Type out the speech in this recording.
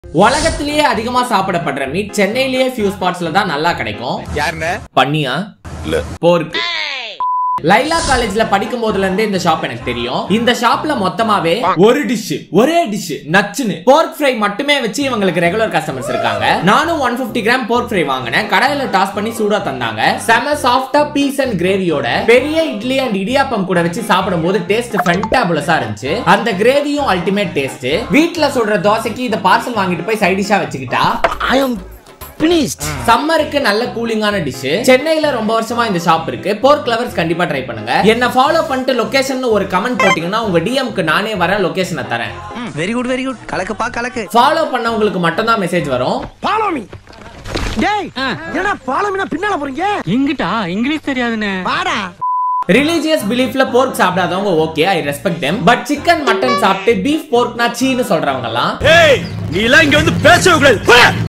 உலகத்திலேயே அதிகமா சாப்பிடப்படுற மீட் சென்னையிலேயே ஃபியூ ஸ்பாட்ஸ்ல தான் நல்லா கிடைக்கும் யாருன்னு பண்ணியா இல்ல போர்க்கு லைலா காலேஜ்ல படிக்கும் போதுல இருந்தே இந்த ஷாப் எனக்கு தெரியும் இந்த ஷாப்ல மொத்தமாவே ஒரு டிஷ் ஒரே டிஷ் நச்சுன்னு போர்க் ஃப்ரை மட்டுமே வச்சு இவங்களுக்கு ரெகுலர் கஸ்டமர்ஸ் இருக்காங்க நானும் one fifty gram pork fry வாங்கினேன் கடாயில டாஸ் பண்ணி சூடா தந்தாங்க செம சாஃப்டா பீஸ் அண்ட் கிரேவியோட பெரிய இட்லி அண்ட் இடியாப்பம் கூட வச்சு சாப்பிடும் போது டேஸ்ட் ஃபென்டாபுலஸா இருந்துச்சு அந்த கிரேவியும் அல்டிமேட் டேஸ்ட் வீட்ல சுடுற தோசைக்கு இத பார்சல் வாங்கிட்டு போய் சைட் டிஷ்ஷா வச்சுக்கிட்டா I am finished. சம்மருக்கு நல்ல கூலிங்கான டிஷ் சென்னையில ரொம்ப வருஷமா இந்த ஷாப் இருக்கு போர்க் லவர்ஸ் கண்டிப்பா ட்ரை பண்ணுங்க என்ன ஃபாலோ பண்ணிட்டு லொகேஷன் ஒரு கமெண்ட் போட்டீங்கன்னா உங்க டிஎம்க்கு நானே வர லொகேஷனை தரேன் வெரி குட் வெரி குட் கலக்குப்பா கலக்கு ஃபாலோ பண்ணவங்களுக்கு மட்டும் தான் மெசேஜ் வரும் ஃபாலோ மீ டேய் என்னடா ஃபாலோ மீனா பின்னால போறீங்க இங்கிட்டா இங்கிலீஷ் தெரியாதுன்னு வாடா ரிலீஜியஸ் பிலீஃப்ல போர்க் சாப்பிடாதவங்க okay I respect them but chicken mutton சாப்பிட்டு பீஃப் போர்க்னா சீன்னு சொல்றவங்க எல்லாம் ஏய் நீ எல்லாம் இங்க வந்து பேசவே கூடாது